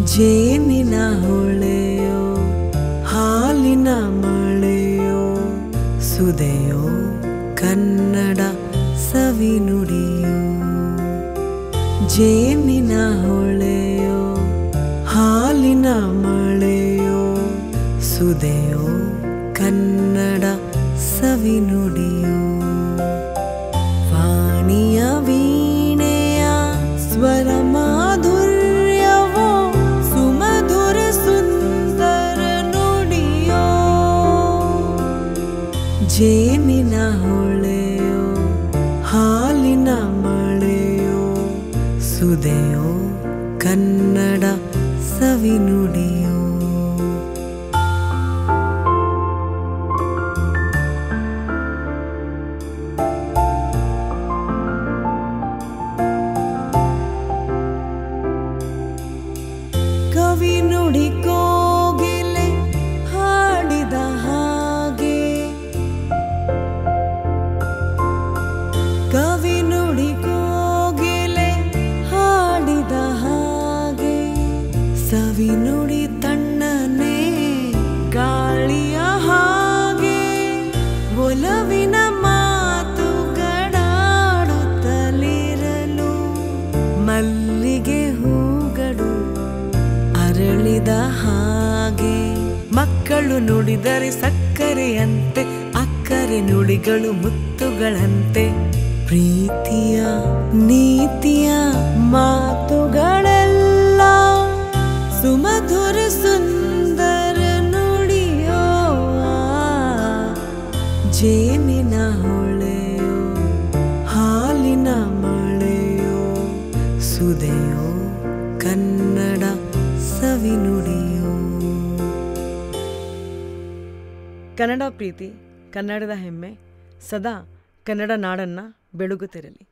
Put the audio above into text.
ಜೇನಿನ ಹೊಳೆಯೋ ಹಾಲಿನ ಮಳೆಯೋ ಸುದೆಯೋ ಕನ್ನಡ ಸವಿ ನುಡಿಯೋ ಜೇನಿನ ಹೊಳೆಯೋ ಹಾಲಿನ ಮಳೆಯೋ ಸುದೆಯೋ ಕನ್ನಡ ಸವಿ ನುಡಿಯೋ ವಾಣಿಯ ವೀಣೆಯ ಸ್ವರ ಮಾಧುರ್ಯವೋ ಸುಮಧುರ ಸುಂದರ ನುಡಿಯೋ ಜೇನಿನ ಹೊಳೆಯೋ ಹಾಲಿನ ಮಳೆಯೋ ಸುದೆಯೋ ಕನ್ನಡ ಸವಿ ನುಡಿಯೋ ಕವಿ ನುಡಿ ಕೋಗಿಲೆ ಹಾಡಿದ ಹಾಗೆ ಕವಿ ನುಡಿ ಕೋಗಿಲೆ ಹಾಡಿದ ಹಾಗೆ ಸವಿ ನುಡಿ ತಣ್ಣನೆ ಗಾಳಿಯ ಹಾಗೆ ಒಲವಿನ ಮಾತುಗಳಾಡುತ್ತಲಿರಲು ಮಲ್ಲಿಗೆ ಹೂಗಳು ಅರಳಿದ ಹಾಗೆ ಮಕ್ಕಳು ನುಡಿದರೆ ಸಕ್ಕರೆಯಂತೆ ಅಕ್ಕರೆ ನುಡಿಗಳು ಮುತ್ತುಗಳಂತೆ ಪ್ರೀತಿಯ ನೀತಿಯ ಮಾತುಗಳೆಲ್ಲ ಸುಮಧುರ ಸುಂದರ ನುಡಿಯೋ ಜೇನಿನ ಹೊಳೆಯೋ ಹಾಲಿನ ಮಳೆಯೋ ಸುದೆಯೋ ಕನ್ನಡ ಸವಿ ನುಡಿಯೋ ಕನ್ನಡ ಪ್ರೀತಿ ಕನ್ನಡದ ಹೆಮ್ಮೆ ಸದಾ ಕನ್ನಡ ನಾಡನ್ನ ಬೆಳಗುತ್ತಿರಲಿ